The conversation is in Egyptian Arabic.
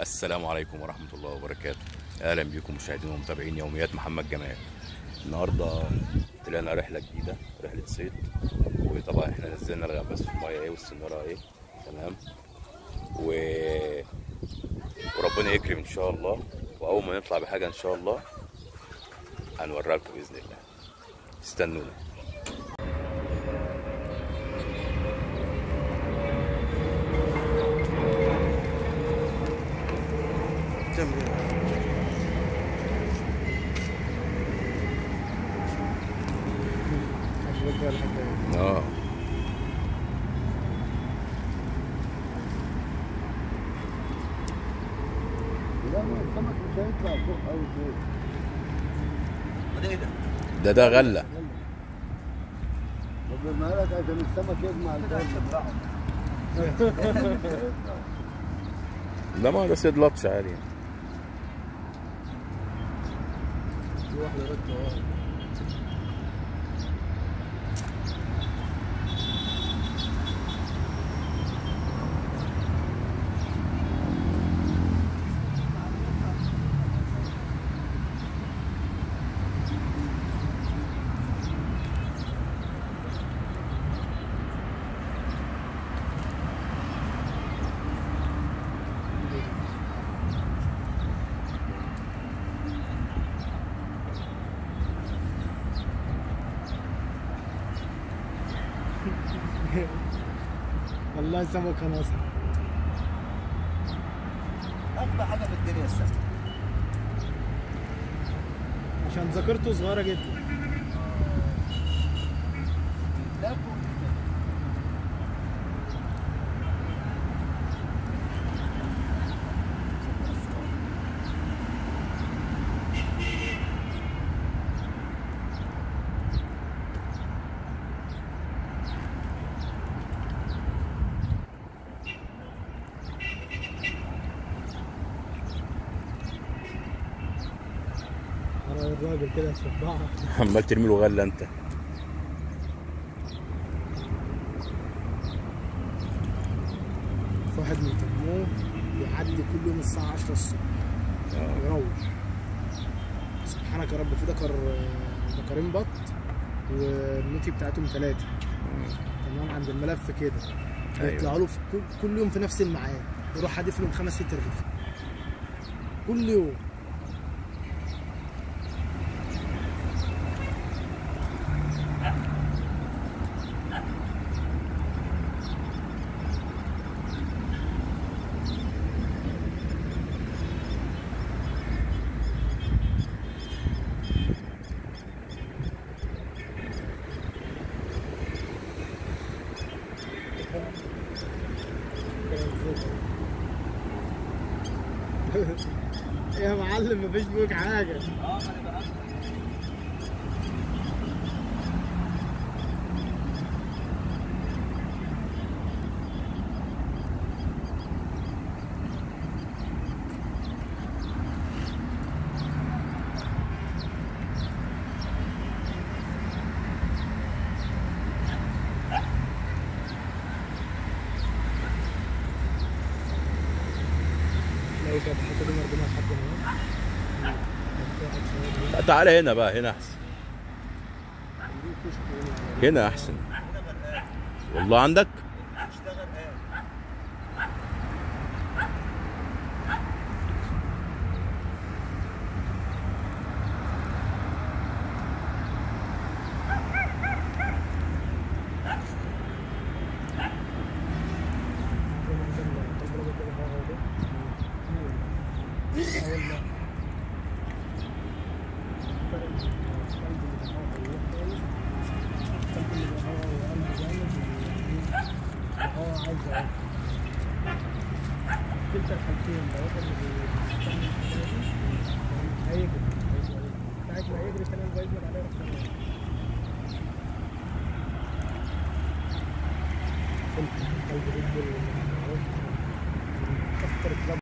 السلام عليكم ورحمة الله وبركاته أهلا بكم مشاهدين ومتابعين يوميات محمد جمال النهاردة طلعنا رحلة جديدة رحلة صيد وطبعا احنا نزلنا الغماس في المية ايه والسنارة ايه تمام و... وربنا يكرم ان شاء الله واول ما نطلع بحاجة ان شاء الله هنوريها لكم بإذن الله استنونا اه لا ما السمك مش هيطلع فوق قوي كده ده ده غلة بجيبها لك عشان السمك يجمع الجو ده ما ده صيد لطش عادي يعني. في واحدة راكبة ورا والله سمكة ناصر أغلى حاجة في الدنيا السمك عشان ذاكرته صغيرة جدا لا أنا الراجل كده شبعها عمال ترمي له غلة انت في واحد من تموم بيعدي كل يوم الساعة 10 الصبح اه يروح سبحانك يا رب في دكر دكرين بط والنوتي بتاعتهم ثلاثة تمام عند الملف كده أيوة. بيطلعوا له في كل, كل يوم في نفس الميعاد يروح حادف لهم خمس ست رغيف كل يوم يا معلم مفيش فيك حاجة لو كانت الحتة دي مردمة لحد هنا في واحد صغير تعالى هنا بقى هنا احسن ليه كشك هنا. هنا احسن والله عندك كلتا الحالتين لو واحد اللي هيجري ساعة ما يجري كمان بيجمد عليه رقم قلب قلب رجل أكتر كلاب